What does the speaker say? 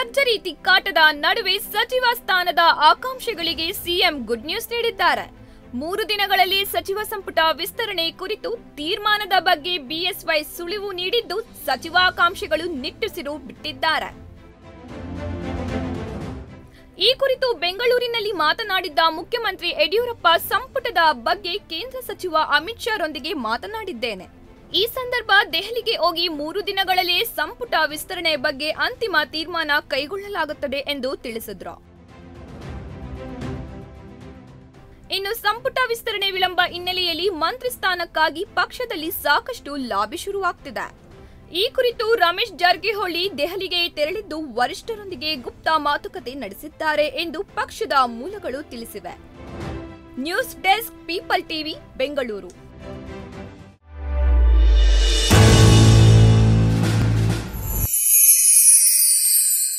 ಭರ್ಜರಿ ತಿಕ್ಕಾಟದ ನಡುವೆ ಸಚಿವ ಸ್ಥಾನದ ಆಕಾಂಕ್ಷಿಗಳಿಗೆ ಸಿಎಂ ಗುಡ್ ನ್ಯೂಸ್ ನೀಡಿದ್ದಾರೆ ಮೂರು ದಿನಗಳಲ್ಲಿ ಸಚಿವ ಸಂಪುಟ ವಿಸ್ತರಣೆ ಕುರಿತು ತೀರ್ಮಾನದ ಬಗ್ಗೆ ಬಿಎಸ್ವೈ ಸುಳಿವು ನೀಡಿದ್ದು ಸಚಿವಾಕಾಂಕ್ಷಿಗಳು ನಿಟ್ಟುಸಿರು ಬಿಟ್ಟಿದ್ದಾರೆ ಈ ಕುರಿತು ಬೆಂಗಳೂರಿನಲ್ಲಿ ಮಾತನಾಡಿದ್ದ ಮುಖ್ಯಮಂತ್ರಿ ಯಡಿಯೂರಪ್ಪ ಸಂಪುಟದ ಬಗ್ಗೆ ಕೇಂದ್ರ ಸಚಿವ ಅಮಿತ್ ಶಾರೊಂದಿಗೆ ಮಾತನಾಡಿದ್ದೇನೆ ಈ ಸಂದರ್ಭ ದೆಹಲಿಗೆ ಹೋಗಿ ಮೂರು ದಿನಗಳಲ್ಲೇ ಸಂಪುಟ ವಿಸ್ತರಣೆ ಬಗ್ಗೆ ಅಂತಿಮ ತೀರ್ಮಾನ ಕೈಗೊಳ್ಳಲಾಗುತ್ತದೆ ಎಂದು ತಿಳಿಸಿದ್ರು ಇನ್ನು ಸಂಪುಟ ವಿಸ್ತರಣೆ ವಿಳಂಬ ಹಿನ್ನೆಲೆಯಲ್ಲಿ ಮಂತ್ರಿ ಸ್ಥಾನಕ್ಕಾಗಿ ಪಕ್ಷದಲ್ಲಿ ಸಾಕಷ್ಟು ಲಾಬಿ ಶುರುವಾಗ್ತಿದೆ ಈ ಕುರಿತು ರಮೇಶ್ ಜಾರಕಿಹೊಳಿ ದೆಹಲಿಗೆ ತೆರಳಿದ್ದು ವರಿಷ್ಠರೊಂದಿಗೆ ಗುಪ್ತ ಮಾತುಕತೆ ನಡೆಸಿದ್ದಾರೆ ಎಂದು ಪಕ್ಷದ ಮೂಲಗಳು ತಿಳಿಸಿವೆ news desk People TV Bengaluru